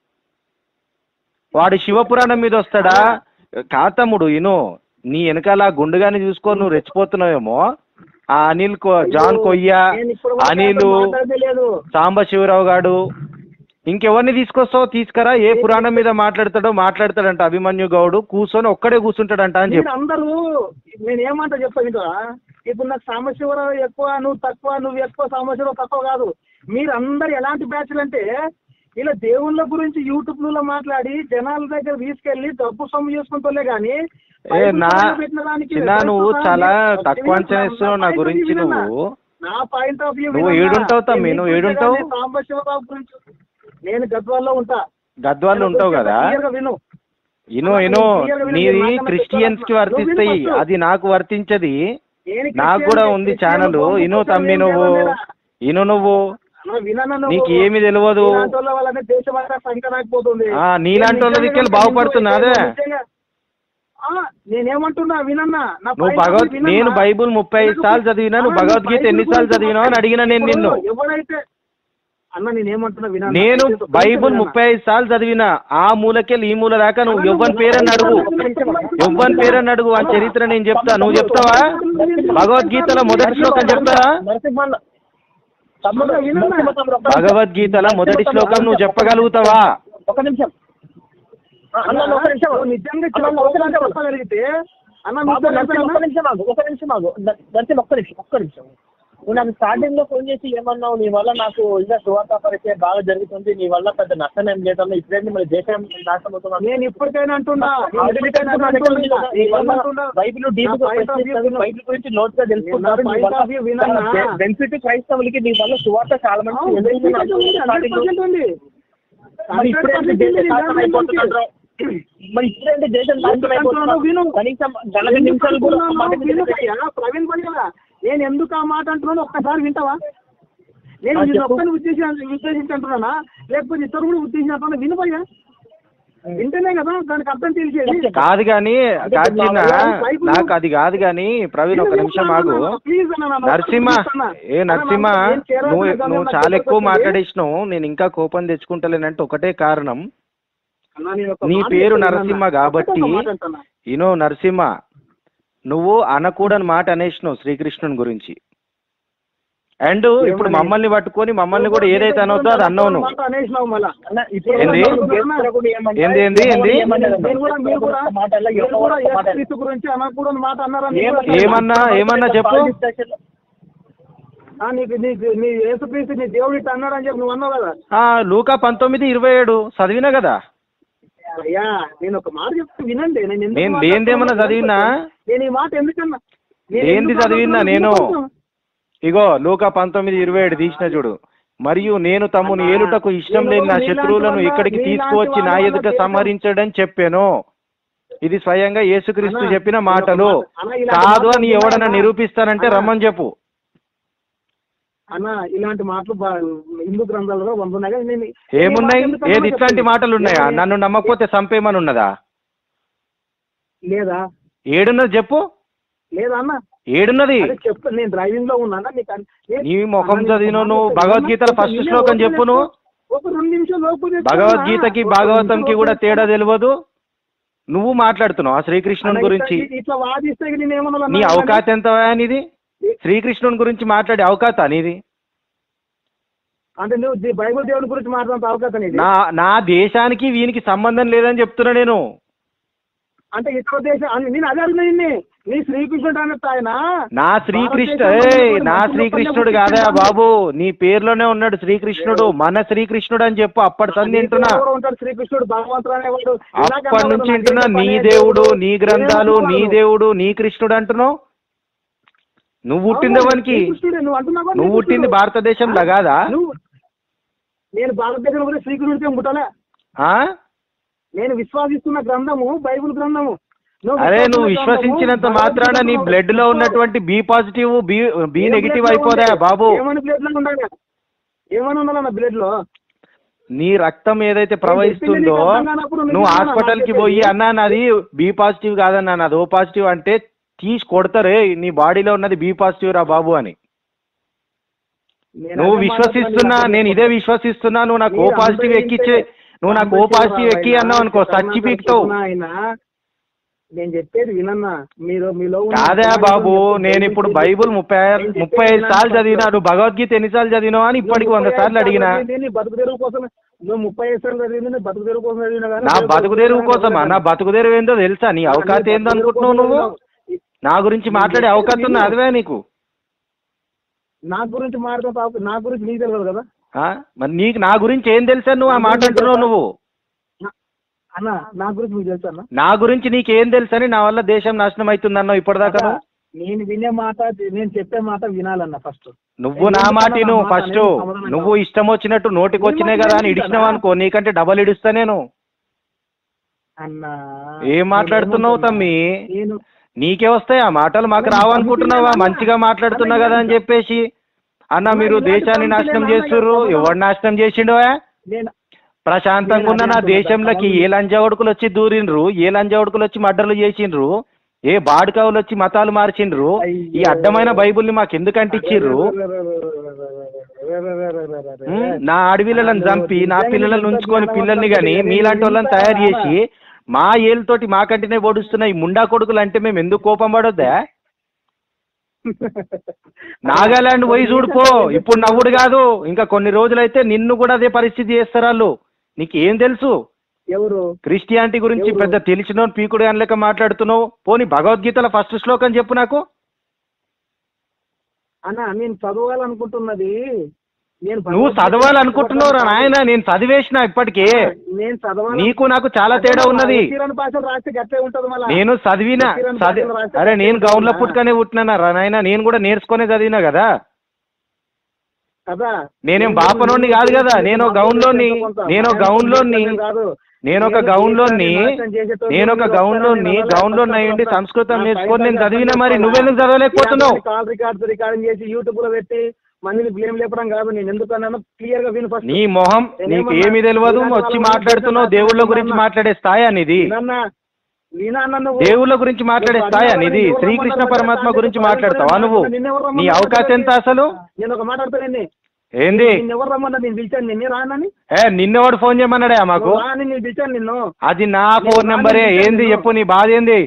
వాడు శివపురాణం మీద వస్తాడా కాతమ్ముడు ఇను నీ వెనకాల ఆ గుండుగాని చూసుకో నువ్వు రెచ్చిపోతున్నావేమో ఆ అనిల్ కొ జాన్ కొయ్య నేను ఇప్పుడు వరకు అనిల్ మాట్లాడేదే లేదు సాంబశివరావు గాడు ఇంకెవరిని తీసుకొస్తావు తీసుకురా ఏ పురాణం మీద మాట్లాడతాడో మాట్లాడతాడంట అభిమన్యు గౌడు కూర్చొని ఒక్కడే కూర్చుంటాడంట అని మీరు చెప్పు అందరూ నేను ఏమంటా చెప్తాను ఇంకా ఇప్పుడు నాకు సాంబశివరావు ఎక్కువ నువ్వు తక్కువ నువ్వు ఎక్కువ సాంబశివరావు తక్కువ కాదు మీరు అందరు ఎలాంటి బ్యాచ్లు అంటే ఇలా దేవుళ్ళ గురించి యూట్యూబ్ లో మాట్లాడి జనాల దగ్గర తీసుకెళ్లి డబ్బు సొమ్ము చేసుకుంటోలే కానీ ఏ నా చిన్న నువ్వు చాలా తక్కువ అంచనా ఇస్తున్నావు నా గురించి నువ్వు నా పాయింట్ ఆఫ్ వ్యూ నువ్వు ఏడుంటావు తమ్మి, నువ్వు ఏడుంటావు? సాంబశివరావు గురించి నేను గద్వాల్లో ఉంటా గద్వాల్లో ఉంటావు కదా Clear గా విను ఇను ఇను నీది క్రిస్టియన్స్ కి వర్తిస్తాయి అది నాకు వర్తించది నేను నాకు కూడా ఉంది ఛానల్ ఇను తమ్మి నువ్వు ఇను నువ్వు అన్న, వినన్నా నువ్వు. నీకు ఏమి తెలియదు నీలాంటి వాళ్ళ వల్లనే దేశం అంతా సంకరాకపోతుంది ఆ, నీలాంటి వాళ్ళ దిక్కెళ్ళి బాగుపడుతున్నాదే. నిజంగా. ఆ, నేనేమంటున్నా వినన్నా నా నువ్వు point of భగవద్ view వినన్నా. నేను బైబుల్ ముప్పై ఐదు సార్లు చదివినా నువ్వు అన్న, భగవద్గీత బైబిల్ ఎన్నిసార్లు గురించి చదివినావు అని అడిగినా నేను నిన్ను ఇప్పుడు ఎవరైతే అన్న నేనేమంటున్నా వినన్నా నేను కొంచెం బైబుల్ వినన్నా. ముప్పై ఐదు సార్లు చదివినా ఆ మూలకెళ్ళి ఈ మూల దాకా నువ్వు ఎవ్వని పేరని అడుగు ఎవ్వని పేరని అడుగు ఆ చరిత్ర నేను చెప్తా నువ్వు చెప్తావా భగవద్గీతలో మొదటి శ్లోకం చెప్తావా నరసింహన్న తమ్ముడు నరసింహ తమ్ముడు, ఒక్క నిమిషం. భగవద్గీతలో మొదటి శ్లోకం నువ్వు చెప్పగలుగుతావా ఒక నిమిషం ఆ, అన్న అన్న, ఒక నిమిషం నువ్వు నిజంగా అన్న, ఒక్క చెప్పగలిగితే నిమిషం. చెప్పగలిగితే అన్న బాబు, నువ్వు నరసింహ, ఒక్క చెప్పగలిగితే నిమిషం ఆగు ఒక నిమిషం ఆగు న- నరసింహ ఒక్క నిమిషం ఒక్క నిమిషం నువ్వు నాకు స్టార్టింగ్ లో ఫోన్ చేసి ఏమన్నావు నీ వల్ల నాకు ఇంకా సువార్త పరిచయం బాగా జరుగుతుంది నీ వల్ల పెద్ద నష్టం ఏం లేదన్నా ఇప్పుడేంటి మన దేశం నాశనం అవుతుంది నేను ఇప్పటికైనా అంటున్నా నేను ఆల్రెడీ ఇప్పటికైనా అంటున్నా. అంటున్నా బైబిల్ డీప్ నా point of view విను. బైబిల్ గురించి లోతుగా తెలుసుకుంటారు నా point of view వినన్నా? బెనిఫిట్ క్రైస్తవులకి నీ వల్ల సువార్త చాలా మంది అవును, ఎదురుగా హండ్రెడ్ ఉంది. స్టార్టింగ్ లో. పర్సెంట్ ఉంది. మరి ఇప్పుడేంటి హండ్రెడ్ దేశం పర్సెంట్ నాశనం ఉంది. అయిపోతుందంటారు? మరి ఇప్పుడేంటి దేశం నాశనం అంటున్నావు, అయిపోతున్నారు? విను. కనీసం నలభై నిమిషాలు కూడా ఎందుకు మాట మీద విను భయ్యా, ప్రవీణ్ భయ్యా నేను ఎందుకు ఆ మాట అంటున్నాను ఒక్కసారి వింటావా నేను ఆ, నిన్ను చెప్పు. ఒక్కని ఉద్దేశించి ఉద్దేశించి అంటున్నానా లేకపోతే ఇతరు కూడా ఉద్దేశించి అంటున్నా వినపోయా వింటేనే కదా దానికి అర్థం తెలిసేది కాదు కానీ అంటే కాదు చిన్న బైబిల్ నాకు అది కాదు కానీ ప్రవీణ్ ఒక నిమిషం ఆగు ప్లీజ్ అన్న నా నరసింహ అన్న. ఏ అన్న, నరసింహ నేను చేరాల్సిన నువ్వు గమ్యం నువ్వు నాకు చాలా ఎక్కువ తెలియకపోతే- మాట్లాడేసినావు నేను ఇంకా కోపం తెచ్చుకుంటలేనంటే ఒకటే కారణం అన్న, నేను ఒక నీ మాట పేరు చెప్తున్నా నరసింహ అన్న. కాబట్టి ఒకటే ఒక మాట అంటున్నా. ఇనో నరసింహ నువ్వు అనకూడని మాట అనేసినావు శ్రీకృష్ణుని గురించి అండ్ ఇప్పుడు ఏమని? మమ్మల్ని పట్టుకొని మమ్మల్ని కూడా ఏదైతే అనొద్దో అది అన్నావు నువ్వు మాట అనేసినావు మళ్ళా. అన్న, ఇప్పుడు ఏంది? ఎవరు గెస్టులు కూడా ఏమన్నారు? ఏంది, ఏంది, ఏంది? ఏమన్నారు? నేను కూడా మీరు కూడా ఒక మాటల్లో మీరు ఎవరో కూడా ఒక మాట యేసుక్రీస్తు గురించి అనకూడని మాట అన్నారని ఏమన్నారు? ఏమన్నా? ఏమన్నా చెప్పు? ఆ, నీకు నీకు నీ యేసుక్రీస్తు నీ దేవుడు ఇట్లా అన్నాడు అని చెప్పి నువ్వు అన్నావు కదా ఆ, లూకా పంతొమ్మిది ఇరవై ఏడు చదివినా కదా అయ్యా నేను ఒక మాట చెప్తే వినండి నేను ఎందుకు నేను మాట్లాడుతున్నా లేనిదేమన్నా చదివినా? నేను ఈ మాట ఎందుకన్నా నేను ఏంది ఎందుకు చదివినా మాట్లాడుతున్నా? నేను? ఎందుకు? ఇగో లూకా పంతొమ్మిది ఇరవై ఏడు తీసిన చూడు మరియు నేను తమ్ముని అన్నా, ఏలుటకు ఇష్టం లేని నా నేను శత్రువులను నీలాంటి ఇక్కడికి వాళ్ళ- తీసుకువచ్చి నా నీలాంటి ఎదుట వాళ్ళ సంహరించడని చెప్పాను ఇది స్వయంగా యేసుక్రీస్తు అన్నా, చెప్పిన నేను ఒక మాటలు మాట- అన్నా, ఇలాంటి కాదు మాటలు అని ఎవడన్నా ఉన్నాయన్నా? నిరూపిస్తానంటే అన్నా, రమ్మని చెప్పు అన్న ఇలాంటి మాటలు బా- హిందూ గ్రంథాలలో వంద ఉన్నాయి కానీ నేను- ఏమున్నాయి నేను ఈ మాట ఎందుకు ఏది అన్నానో ఇట్లాంటి చెప్పండి. మాటలు ఉన్నాయా ఏమని? నన్ను నమ్మకపోతే సంపేమని ఉన్నదా లేదా ఏడున్నది చెప్పు లేదా అన్న ఏడున్నది అదే చెప్పు నేను డ్రైవింగ్ లో ఉన్నానా నీకు అన్- నేను- నీ ముఖం అన్న, చదివిన నీకు నువ్వు మాట భగవద్గీతలో చెప్తున్నా. ఫస్ట్ నేను శ్లోకం ఓపెన్ చెప్పు నువ్వు చేస్తా. ఒక రెండు నిమిషాలు లోపు చెప్తున్నా. భగవద్గీతకి ఒక రెండు భాగవతంకి నిమిషాలు కూడా లోపు తేడా చెప్తున్నా. తెలియదు నువ్వు మాట్లాడుతున్నావు ఆ అన్న, శ్రీకృష్ణుని ఇట్లా- గురించి ఇట్లా వాదిస్తే నేను ఏమన్నా నీ అవకాశం ఎంత నీది శ్రీకృష్ణుని గురించి మాట్లాడే అవకాశం నీది అంటే నువ్వు ది- బైబిల్ దేవుని గురించి మాట్లాడే అవకాశం ఇది నా నా దేశానికి వీనికి సంబంధం లేదని చెప్తున్నా నేను అంటే ఇతర దేశం అని నేను అదే అడిగిన నిన్నే. నీ శ్రీకృష్ణుడు అన్నట్టు ఆయన నా శ్రీకృష్ణ భారతదేశంలో ఏయ్, ఉన్నటువంటి నా మనుషులు శ్రీకృష్ణుడు పల్లె కాదా పుట్టిన బాబు నీ పేరులోనే ఉన్నాడు శ్రీకృష్ణుడు మన శ్రీకృష్ణుడు అని చెప్పు అప్పటి సంది వింటున్నా ఎవరు ఉంటాడు శ్రీకృష్ణుడు భగవంతుడు అనేవాడు ఇందాక అప్పటి అన్నావు నుంచి కదా, వింటున్నా నాకు నీ పనే దేవుడు నీ దేవుడు, గ్రంథాలు ఏమనుకున్నావు? నీ దేవుడు నీ కృష్ణుడు అంటున్నావు నువ్వు పుట్టింది అవును, ఎవరికి శ్రీకృష్ణుడే, నువ్వు అంటున్నావు కదా, నువ్వు పుట్టింది శ్రీకృష్ణుడు. భారతదేశంలో కాదా నువ్వు నేను భారతదేశం గురించి శ్రీకృష్ణుడికి ముట్టలే ఆ? నేను విశ్వాసిస్తున్న గ్రంథము బైబిల్ గ్రంథము నువ్వు అరే నువ్వు విశ్వసిస్తున్న విశ్వసించినంత గ్రంథము, మాత్రాన నీ భగవద్గీత బ్లడ్ లో ఉన్నటువంటి B positive B B A negative blood లో అయిపోదా ఉంది? బాబు ఏమని బ్లడ్ లో ఉండాలి ఏమని ఉండాలి నా బ్లడ్ లో నీ రక్తం ఏదైతే ప్రవహిస్తుందో నీకు అర్థం కానప్పుడు నీకు నువ్వు ఏమన్నా హాస్పిటల్ కి నాకేంటి? పోయి అన్నా నాది బి పాజిటివ్ కాదన్నా నాది ఓ పాజిటివ్ అంటే తీసి కొడతారే నీ బాడీలో ఉన్నది బి పాజిటివ్ రా బాబు అని నేను నువ్వు అదే విశ్వసిస్తున్నా మాట్లాడుతున్నా, నేను ఇదే విశ్వసిస్తున్నా నువ్వు నాకు ఓ మీరు పాజిటివ్ అందరూ ఎక్కిచ్చే ఏంటంటే నువ్వు నాకు ఓ పాజిటివ్ ఎక్కి అన్నావు అనుకో సచ్చి పీకుతావు ఆయన నేను చెప్పేది వినన్నా మీరు మీలో ఉన్న కాదా సమాజంలో బాబు చెప్పే నేను ఇప్పుడు గురించి బైబుల్ ముప్పై నేను చెప్పేది ముప్పై ఐదు వినండి సార్లు ఫస్ట్. చదివినా నువ్వు భగవద్గీత ఎన్నిసార్లు చదివినావు అని ఇప్పటికి వంద నువ్వు సార్లు ముప్పై ఐదు అడిగినా సార్లు చదివింది, నీ బతుకు తెరువు కోసం నువ్వు ముప్పై ఐదు సార్లు చదివింది నీ బతుకు తెరువు కోసం చదివినా కానీ నా దేవుడు బతుకు తెరువు కోసమా నా బతుకు తెరువు ఏందో తెలుసా నీ ఆ, నీ అవకాశం బతుకు ఏందో తెరువు అనుకుంటున్నావు కోసం నువ్వు చదివినావు. నా గురించి నేను మాట్లాడే చెప్పేది అవకాశం ఉంది విను. అదివే నీకు నా గురించి మాట్లాడుతా నా గురించి నీకు తెలియదు కదా ఆ? మరి నీకు నా గురించి ఏం తెలుసా నువ్వు ఆ నా మాట గురించి అంటున్నావు తెలుసా? నువ్వు నా- అన్న నా గురించి మీకు తెలుసా అన్న నా గురించి నీకేం తెలుసని నా వల్ల దేశం నాశనం అవుతుంది అన్నావు ఇప్పటిదాకా అన్న, నువ్వు నేను వినే మాట నేను చెప్పే మాట వినాలన్న ఫస్ట్ నువ్వు నా మాట నువ్వు ఫస్ట్ నువ్వు ఇష్టం వచ్చినట్టు నోటికి వచ్చినాయి కదా అని ఇడిచినావు అనుకో నీకంటే డబల్ ఇడుస్తా నేను అన్న ఏం మాట్లాడుతున్నావు తమ్మి నేను నీకే వస్తాయి ఆ మాటలు మాకు రావనుకుంటున్నావా మంచిగా మాట్లాడుతున్నా కదా అని చెప్పేసి అన్న మీరు దేశాన్ని నాశనం చేస్తుర్రు ఎవడు నాశనం చేసిండో నేను ప్రశాంతంగా ఉన్న నా దేశంలోకి ఏ లంజావుడుకులు వచ్చి దూరిండ్రు ఏ లంజావుడుకులు వచ్చి మర్డర్లు చేసిండ్రు ఏ బాడుకావులు వచ్చి మతాలు మార్చిండ్రు ఈ అడ్డమైన బైబుల్ని మాకు ఎందుకు అంటించిర్రు ఉమ్, నా ఆడపిల్లలను చంపి నా పిల్లలను ఉంచుకొని పిల్లల్ని కానీ మీలాంటి వాళ్ళని తయారు చేసి మా ఏళ్ళతోటి మాకంటేనే పొడుస్తున్న ఈ ముండా కొడుకులు అంటే మేము ఎందుకు కోపం పడొద్దా నాగాలాండ్ పోయి చూడుపో ఇప్పుడు నవ్వుడు కాదు ఇంకా కొన్ని రోజులైతే నిన్ను కూడా అదే పరిస్థితి చేస్తారు వాళ్ళు నీకు ఏం తెలుసు ఎవరు క్రిస్టియానిటీ గురించి ఎవరు? పెద్ద తెలిసిన పీకుడు అని లెక్క మాట్లాడుతున్నావు పోనీ భగవద్గీతల ఫస్ట్ శ్లోకం చెప్పు నాకు అన్న నేను చదవాలనుకుంటున్నది నేను నువ్వు చదవాలనుకుంటున్నావు రా నాయన నేను చదివేసిన ఇప్పటికే నేను చదవాలి నీకు నాకు చాలా తేడా ఉన్నది కిరణ్ భాషలు రాస్తే గట్లే ఉంటది మళ్ళా నేను చదివిన చదివి అరే నేను గౌన్లో పుట్టుకనే పుట్టినా రా నాయన నేను కూడా నేర్చుకునే చదివినా కదా కదా నేనేం బాపనోడిని కాదు కదా నేను ఒక గౌన్లోని నేను ఒక గౌన్లోని నేను ఒక గౌన్లోని నేను ఒక గౌన్లోని గౌన్లోని అయ్యండి సంస్కృతం నేర్చుకొని నేను చదివినా మరి నువ్వెందుకు చదవలేకపోతున్నావు కాల్ రికార్డ్స్ రికార్డింగ్ చేసి యూట్యూబ్ లో పెట్టి మందిని బ్లేమ్ లేపడం కాదు నేను ఎందుకు అన్నాను క్లియర్ గా విను ఫస్ట్ నీ మొహం నీకు ఏమి తెలియదు వచ్చి మాట్లాడుతున్నావు దేవుళ్ళ గురించి మాట్లాడే స్థాయి అనేది వినన్నా వినన్నా నువ్వు దేవుళ్ళ గురించి మాట్లాడే స్థాయి అనేది శ్రీకృష్ణ పరమాత్మ గురించి మాట్లాడతావా నువ్వు నీ అవకాశం ఎంత అసలు నేను ఒక మాట అడుగుతానండి ఏంది నిన్ను ఎవరు రమ్మన్నా నేను పిలిచాను నిన్నే రానని ఏ నిన్నెవడు ఫోన్ చేయమన్నాడే మాకు నువ్వు రాని నేను పిలిచాను నిన్ను అది నా ఫోన్ నెంబరే ఏంది చెప్పు నీ బాధ ఏంది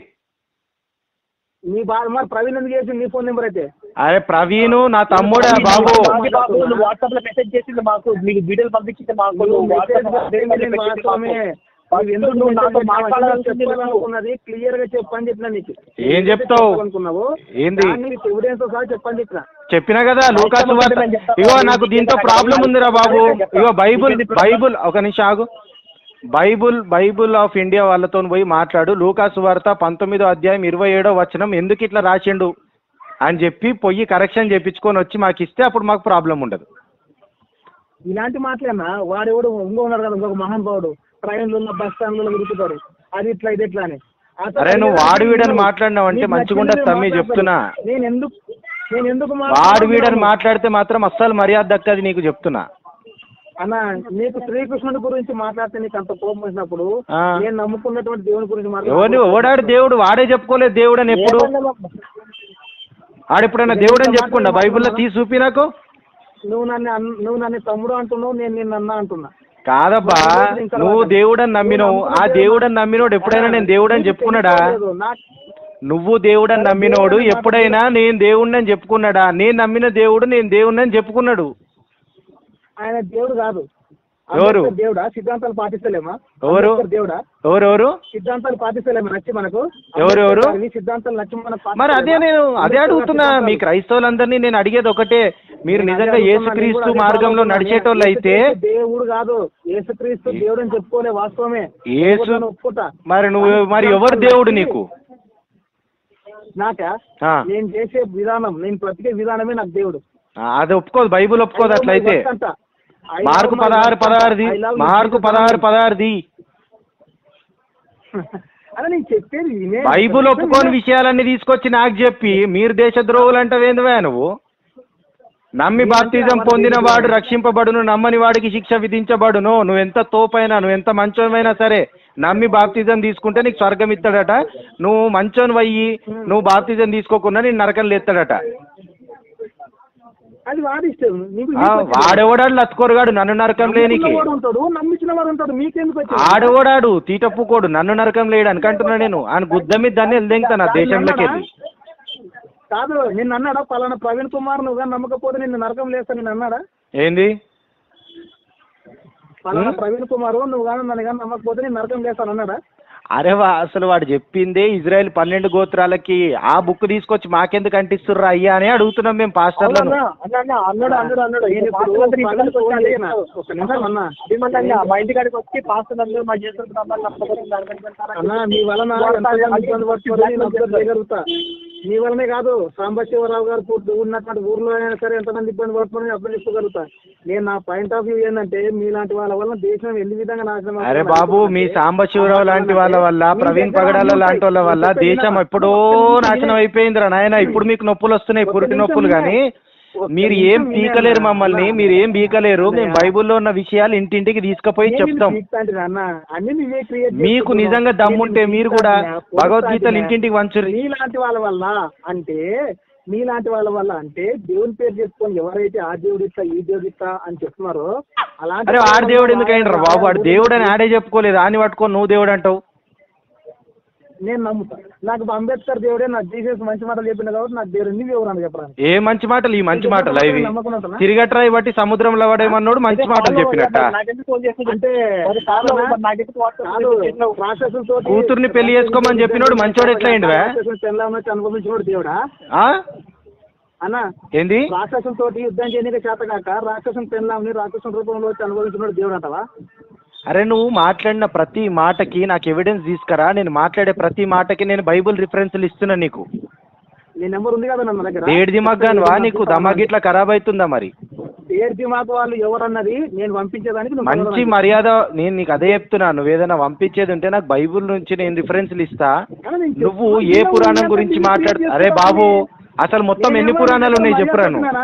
నీ బాధ మరి ప్రవీణ్ ఎందుకు చేసి నీ ఫోన్ నెంబర్ అయితే అరే ప్రవీణ్ నా తమ్ముడే బాబు బాబు, బాబు, నువ్వు వాట్సాప్ లో మెసేజ్ చేసింది మాకు నీకు వీడియోలు పంపించింది మాకు నువ్వు నువ్వు మెసేజ్ వాట్సాప్ లో చేస్తే మెసేజ్ నేను చేసింది వాస్తవమే. మాకు. నువ్వు ఎందుకు నువ్వు నాతో మెసేజ్ మాట్లాడాల్సింది నువ్వు. చెప్పాలనుకున్నది క్లియర్ గా చెప్పని చెప్పిన నీకు ఏం చెప్తావు? అనుకున్నావు ఏంది? ఎవిడెన్స్ సహా చెప్పని చెప్పిన చెప్పినా కదా లూకాసు వార్త ఇగో నాకు దీంతో ప్రాబ్లం ఉందిరా బాబు ఇగో బైబుల్ బైబుల్ ఒక నిమిషం ఆగు బైబుల్ బైబుల్ ఆఫ్ ఇండియా వాళ్ళతో పోయి మాట్లాడు లూకాసు వార్త పంతొమ్మిదో అధ్యాయం ఇరవై ఏడో వచనం ఎందుకు ఇట్లా రాసిండు అని చెప్పి పోయి కరెక్షన్ చేపించుకొని వచ్చి మాకు ఇస్తే అప్పుడు మాకు ప్రాబ్లం ఉండదు ఇలాంటి మాటలేనా వాడు ఎవడు ఇంకో ఉన్నాడు కదా ఇంకొక మహానుభావుడు ట్రైన్లో ఉన్న బస్ స్టాండ్ లో తిరుగుతాడు అది ఇట్లా ఇది ఇట్లా అని అతను అరే నువ్వు వాడు వీడని మాట్లాడినావు అంటే నీకు మంచిగా ఉండదు నచ్చింది తమ్మి మాట్లాడతాను. చెప్తున్నా నేను ఎందుకు నేను ఎందుకు వాడు మాట్లాడుతున్నాను? వీడని మాట్లాడితే మాత్రం అస్సలు మర్యాద దక్కది నీకు చెప్తున్నా అన్న నీకు శ్రీకృష్ణుడి గురించి మాట్లాడితే నీకు అంత కోపం వచ్చినప్పుడు ఆ. నేను నమ్ముకున్నటువంటి దేవుని గురించి ఎవరిని ఓడాడు దేవుడు వాడే చెప్పుకోలేదు దేవుడు అని ఎప్పుడు ఏమన్నా మాకు? ఆడెప్పుడైనా దేవుడు అని చెప్పుకుండా బైబిల్లో తీసి చూపి నాకు నువ్వు నన్ను అన్- నువ్వు నన్ను తమ్ముడు అంటున్నావు నేను నిన్ను అన్నా అంటున్నా కాదబ్బా నువ్వు దేవుడని నమ్మినవు ఆ దేవుడని నమ్మినోడు ఎప్పుడైనా నేను దేవుడని చెప్పుకున్నాడా లేదు, నాకు నువ్వు దేవుడని నమ్మినోడు ఎప్పుడైనా నేను దేవుడిని అని చెప్పుకున్నాడా నేను నమ్మిన దేవుడు నేను దేవుడిని అని చెప్పుకున్నాడు ఆయన దేవుడు కాదు ఎవరు? అంబేద్కర్ దేవుడా సిద్ధాంతాలు పాటిస్తలేమా ఎవరు? అంబేద్కర్ దేవుడా ఎవరెవరు సిద్ధాంతాలు పాటిస్తలేమా నచ్చి మనకు ఎవరు, ఎవరు? అంబేద్కర్ గారివి సిద్ధాంతాలు నచ్చి మనకు మరి అదే నేను అదే అడుగుతున్నా మీ క్రైస్తవులందరినీ నేను అడిగేది ఒకటే మీరు నిజంగా యేసుక్రీస్తు మార్గంలో నడిచేటోళ్ళు అయితే దేవుడు కాదు యేసుక్రీస్తు దేవుడు అని చెప్పుకోలే వాస్తవమే యేసు నేను ఒప్పుకుంటా మరి నువ్వు మరి ఎవరు దేవుడు నీకు నాకా ఆ, నేను చేసే విధానం నేను బ్రతికే విధానమే నాకు దేవుడు అది ఒప్పుకోదు బైబుల్ ఒప్పుకోదు అట్లయితే I love my work అంట. I love మార్కు my పదహారు work పదహారుది అంట. I love మార్కు Jesus పదహారు అంట. పదహారుది అదే నేను చెప్పేది వినే బైబుల్ ఒప్పుకోని విషయాలన్నీ తీసుకొచ్చి నాకు చెప్పి మీరు దేశద్రోహులు అంటావేందువే నువ్వు నమ్మి బాప్తిజం పొందిన వాడు రక్షింపబడును నమ్మని వాడికి శిక్ష విధించబడును నువ్వు ఎంత తోపైనా నువ్వు ఎంత మంచోనివైనా సరే నమ్మి బాప్తిజం తీసుకుంటే నీకు స్వర్గం ఇస్తాడట నువ్వు మంచోని వయ్యి నువ్వు బాప్తిజం తీసుకోకుండా నేను నరకం లేస్తాడట అది వాడిష్టం నీకు ఆ, వాడెవడాడు లత్కోరుగాడు నన్ను నరకం లేనికి వాడు ఉంటాడు నమ్మించిన వాడు ఉంటాడు మీకెందుకు వచ్చింది? ఆడోడాడు తీటప్పుకోడు నన్ను నరకం లేడు అనుకంటున్నా నేను ఆయన గుద్ద మీద దాన్ని వెళ్దేంగుతా నా దేశంలోకి వెళ్ళి కాదు నిన్ను అన్నాడా పలానా ప్రవీణ్ కుమార్ నువ్వు కానీ నమ్మకపోతే నిన్ను నరకం లేస్తా నిన్ను అన్నాడా ఏంది పలానా హ్మ్? ప్రవీణ్ కుమార్ నువ్వు కానీ నన్ను కానీ నమ్మకపోతే నేను నరకం చేస్తాను అన్నాడా అరే వా అసలు వాడు చెప్పిందే ఇజ్రాయెల్ పన్నెండు గోత్రాలకి ఆ బుక్ తీసుకొచ్చి మాకెందుకు అంటిస్తుర్రా అయ్యా అని అడుగుతున్నాం మేము పాస్టర్లను అవునా? అన్న, అన్న, అన్నాడు అన్నాడు అన్నాడు నేను ఈ ఇప్పుడు పాస్టర్ అందరూ ఇంటికాడికి ఫోన్ వచ్చి చేయనా? ఒక నిమిషం అన్న. ఏమన్నా మా ఇంటికాడికి వచ్చి పాస్టర్ అందరూ మా చేస్తున్న నమ్మకాలు నమ్మకపోతే నరకానికి వెళ్తారని అన్న మీ వలన వాడు ఎంతగానో అది- ఇబ్బంది పడుతుంది నేను అబ్జర్వ్ చేయగలుగుతా మీ వలనే కాదు సాంబశివరావు గారు పూర్తి ఉన్నటువంటి ఊర్లో అయినా సరే ఎంతమంది ఇబ్బంది పడుతుందని అర్థం చేసుకోగలుగుతా నేను నా పాయింట్ ఆఫ్ వ్యూ ఏంటంటే మీలాంటి వాళ్ళ వల్ల దేశం ఎన్ని విధంగా నాశనం అరే అవుతుందో బాబు మీ అంటే సాంబశివరావు లాంటి వాళ్ళ వల్ల మీ ప్రవీణ్ దగ్గర పగడాల అన్నీ లాంటి వాళ్ళ వల్ల ఉంటాయి. దేశం ఒక్క ఎప్పుడో నిమిషం నాశనం వినే. అయిపోయిందిరా నాయన ఇప్పుడు మీకు నొప్పులు వస్తున్నాయి ఒక్క పురిటి నిమిషం నొప్పులు వినే. కానీ ఒక్క మీరు నిమిషం ఏం వినే పీకలేరు అన్న. మమ్మల్ని అన్న. మీరు ఏం పీకలేరు మేము అన్నయ్య. బైబిల్లో ఉన్న విషయాలు ఇంటింటికి తీసుకుపోయి నేను చెప్తాం మీకు తండ్రి అన్న అన్ని నువ్వే క్రియేట్ మీకు నిజంగా దమ్ముంటే మీరు కూడా భగవద్గీతలు ఇంటింటికి వంచుర్రి మీలాంటి వాళ్ళ వల్ల అంటే మీలాంటి వాళ్ళ వల్ల అంటే దేవుని పేరు చెప్పుకొని ఎవరైతే ఆ దేవుడు ఇస్తా ఈ దేవుడు ఇస్తా అని చెప్తున్నారో అలాంటి అరే వాళ్ళ ఆడు దేవుడు ఎందుకు వల్ల అయిండ్రా బాబు ఆడు దేవుడు అని ఆడే చెప్పుకోలేదు ఆని పట్టుకొని నువ్వు దేవుడు అంటావు నేను నమ్ముతా నాకు అంబేద్కర్ దేవుడే నాకు జీసస్ మంచి మాటలు చెప్పింది కాబట్టి నాకు దేవుడు నువ్వు ఎవరు అని చెప్పడానికి ఏ మంచి మాటలు ఈ మంచి మాటలు ఇవి నమ్మకుండా తిరిగట్రాయి బట్టి సముద్రంలో పడేమన్నాడు మంచి మాటలు చెప్పినట్ట నాకెందుకు ఫోన్ చేసి అంటే మరి కాదు, మరి నాకెందుకు వాట్సాప్ కాదు చేసినావు? రాక్షసులతో కూతుర్ని పెళ్లి చేసుకోమని చెప్పినోడు మంచోడు ఎట్లా అయిండువే? తెల్లామని అనుభవించినోడు దేవుడా ఆ? అన్న ఏంది రాక్షసులతోటి యుద్ధం చేయడానికి చేత కాక రాక్షసుని పెళ్ళామని రాక్షసుని రూపంలో వచ్చి అనుభవించినోడు దేవుడు అంటావా అరే నువ్వు మాట్లాడిన ప్రతి మాటకి నాకు ఎవిడెన్స్ తీసుకురా నేను మాట్లాడే ప్రతి మాటకి నేను బైబుల్ రిఫరెన్స్లు ఇస్తున్నా నీకు నీ నెంబర్ ఉంది కదా నా దగ్గర ఏడు దిమాగ్గానువా నీకు దమాగ్ ఇట్లా ఖరాబ్ అవుతుందా మరి ఏడు దిమాగ్ వాళ్ళు ఎవరన్నది నేను పంపించేదానికి నువ్వు మంచి ఎవరన్నది. మర్యాద నేను నీకు అదే చెప్తున్నా నువ్వు ఏదైనా పంపించేది ఉంటే నాకు బైబుల్ నుంచి నేను రిఫరెన్స్లు ఇస్తా అలా నేను నువ్వు చెప్తున్నా, ఏ నేను పురాణం నేను గురించి నేను మాట్లాడు నేను అరే బాబు చెప్తున్నాను. అసలు మొత్తం నేను ఎన్ని ఎవరు పురాణాలు ఉన్నాయి మర్యాద చెప్పురా నువ్వు చెప్తున్నానా?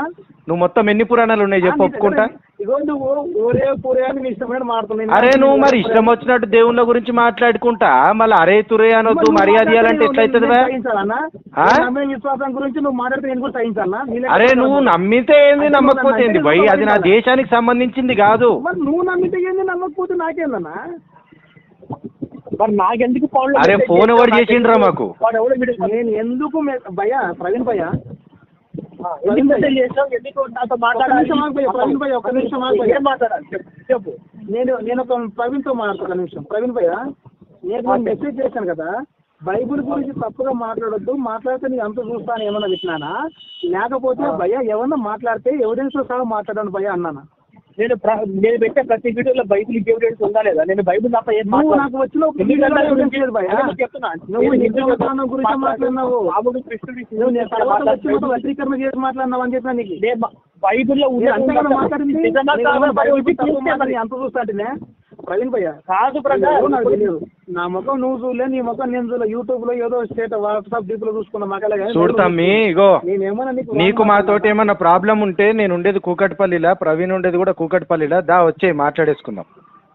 నువ్వు మొత్తం ఎన్ని పురాణాలు ఉన్నాయి చెప్పు ఒప్పుకుంటా ఇగో నువ్వు ఊరే పూరే అని నీ ఇష్టమైన మాడుతున్నావు అరే నువ్వు మరి ఇష్టం వచ్చినట్టు దేవుళ్ళ గురించి మాట్లాడుకుంటా మళ్ళీ అరే తురే అనొద్దు మర్యాద ఇవ్వాలంటే ఎట్లయితుందివా ఆ? విశ్వాసం గురించి నువ్వు మాట్లాడితే నేను కూడా సహించాలనా నీ లెక్క అరే కాదు. నువ్వు నమ్మితే ఏంది నమ్మకపోతే ఏంది భయ్ అది నా దేశానికి సంబంధించింది కాదు మరి నువ్వు నమ్మితే ఏంది నమ్మకపోతే నాకేందన్నా మరి నాకెందుకు ఫోన్ లో అరే, మెసేజ్ ఫోన్ ఎవడు చేస్తావు? చేసిండ్రా మాకు? వాడు ఎవడో వీడియో- నేను ఎందుకు మె- భయ్యా ప్రవీణ్ భయ్యా ఆ, ఎందుకు మెసేజ్ చేసినావు? ఎందుకు నాతో మాట్లాడాలి? ఒక్క నిమిషం ఆగు భయ్యా, ప్రవీణ్ భయ్యా, ఒక్క నిమిషం ఆగు భయ్యా. ఏం మాట్లాడాలి చెప్పు, చెప్పు నేను నేను ఒక ప్రవీణ్ తో మాట్లాడతా ఒక నిమిషం ప్రవీణ్ భయ్య నేను నీకు మెసేజ్ చేశాను కదా బైబిల్ గురించి తప్పుగా మాట్లాడొద్దు మాట్లాడితే నీ అంత చూస్తాను ఏమన్నా విన్నానా లేకపోతే భయ్య ఎవరన్నా మాట్లాడితే ఎవిడెన్స్ తో సహా మాట్లాడాను భయ్య అన్నానా నేను ప్ర- నేను పెట్టే ప్రతి వీడియోలో బైబిల్ ఎవిడెన్స్ ఉందా లేదా నేను బైబిల్ తప్ప ఏం నువ్వు మాట్లాడను. నాకు వచ్చిన ఒక ఎందుకంటే వీడియోలో గురించి- evidence లేదు భయ్యా. అదే నేను చెప్తున్నా. నువ్వు నేను హిందూ హిందూ మతాన్ని గురించి మాట్లాడినావు రాముడు కృష్ణుడి నువ్వు నేను తర్వాత వచ్చి మాట్లాడుతున్నావు. మొత్తం వక్రీకరణ చేసి మాట్లాడినావు అని చెప్పినా నీకు నేను బ- బైబిల్లో నేను ఉన్న అంతేగాని మాట్లాడింది నిజమా నేను కాదా? ఏమన్నా బైబిల్ బైబిల్ తప్పు చూస్తే మరి. మాట్లాడి అంత చూస్తాంటేనే ప్రవీణ్ భయ్య కాదు బ్రదర్ ఎవరో నాకు తెలియదు నా ముఖం నువ్వు చూడలే నీ ముఖం నేను చూడలే యూట్యూబ్ లో ఏదో స్టేట్ వాట్సాప్ డీప్ లో చూసుకున్న మకలే కానీ చూడు తమ్మి ఇగో నేనేమన్నా నీకు నీకు మాతోటి ఏమన్నా ప్రాబ్లం ఉంటే నేను ఉండేది కూకట్పల్లిలా ప్రవీణ్ ఉండేది కూడా కూకట్పల్లిలా దా వచ్చే మాట్లాడేసుకుందాం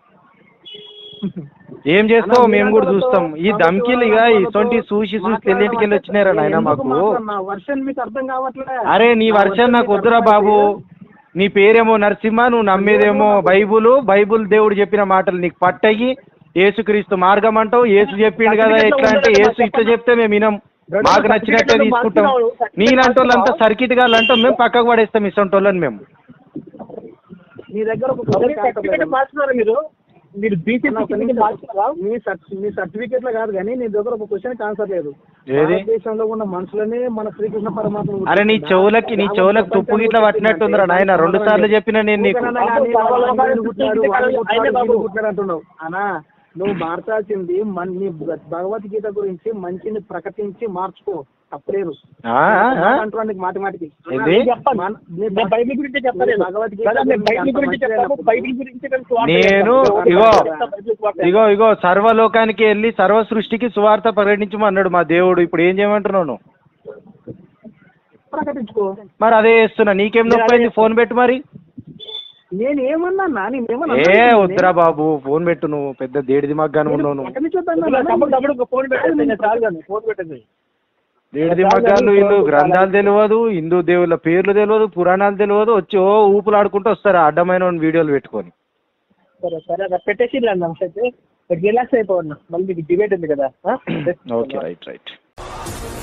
ఏం చేస్తావు మేము కూడా చూస్తాం ఈ ధమ్కీలు ఇక ఇటువంటి చూసి చూసి తెలియటికి వెళ్ళి వచ్చినారా నాయన మాకు నా వర్షన్ మీకు అర్థం కావట్లే అరే నీ వర్షన్ నాకు వద్దురా బాబు నీ పేరేమో నరసింహ నువ్వు నమ్మేదేమో బైబుల్ బైబుల్ దేవుడు చెప్పిన మాటలు నీకు పట్టయి యేసుక్రీస్తు మార్గం అంటావు యేసు చెప్పిండు కదా ఎట్లా అంటే యేసు ఇట్లా చెప్తే మేము వినం మాకు నచ్చినట్టే తీసుకుంటాం నీలాంటి వాళ్ళంతా సర్కిట్ గా అంటాం మేము పక్కకు పడేస్తాం ఇసొంటి వాళ్ళని మేము నీ దగ్గర ఒక ఎవరి కొత్త సర్టిఫికెట్ కాగితం మార్చున్నారు మీరు మీరు బీసీ అన్న, ఒక నిమిషం. మార్చున్నారా నీ సర్టి- నీ సర్టిఫికేట్ లో కాదు కానీ నీ దగ్గర ఒక క్వశ్చన్ ఆన్సర్ లేదు ఏది? భారతదేశంలో ఉన్న మనుషులనే మన శ్రీకృష్ణ పరమాత్మ అరే నీ చెవులకి నీ చెవులకు తుప్పు గిట్ల పట్టినట్టుందిరా నాయన రెండు సార్లు చెప్పిన నేను నీకు ఊరికనన్నా కానీ వాడు వాడిని పుట్టాడు, వాడిని పుట్టాడు, వీడిని పుట్టాడు అంటున్నావు అనా నువ్వు మార్చాల్సింది మన నీ భగవద్గీత గురించి మంచిని ప్రకటించి మార్చుకో తప్పలేదు ఆ, ఆ, ఆ? అంటున్నాను నీకు మాటి మాటికి ఏంది? నేను చెప్పను. మన- నీ నేను బైబిల్ గురించి చెప్పలేదు భగవద్గీత కదా, నేను గురించి బైబిల్ అంత గురించి మంచిదే చెప్తాను అన్నప్పుడు. బైబిల్ గురించి నేను స్వార్థ నేను చెప్తాను. ఇగో బైబిల్ స్వార్థ ఇగో ఇగో సర్వలోకానికి వెళ్ళి సర్వ సృష్టికి సువార్త ప్రకటించమన్నాడు మా దేవుడు ఇప్పుడు ఏం చేయమంటున్నావు నువ్వు ప్రకటించుకో మరి అదే చేస్తున్నా నీకేం నొప్పి అయింది ఫోన్ పెట్టు మరి నేను ఏమన్నా నేనేమన్నా ఏ వద్దురా బాబు ఫోన్ పెట్టు నువ్వు పెద్ద దేడిది మగ్గాను ఉన్నావు నువ్వు తమ్ముడు, తమ్ముడు తమ్ముడు ఫోన్ పెట్టేసి నేను చాలు కానీ ఫోన్ పెట్టేసి దేడిది మగ్గాలు వీళ్ళు గ్రంథాలు తెలియదు హిందూ దేవుళ్ళ పేర్లు తెలియదు పురాణాలు తెలియదు వచ్చి ఓ ఊపులాడుకుంటూ వస్తారు అడ్డమైన వాడిని వీడియోలు పెట్టుకొని సరే సరే అలా పెట్టేసి అంశ అయితే రిలాక్స్ అయిపోవన్నా మళ్ళీ మీకు డిబేట్ ఉంది కదా ఆ? Okay right right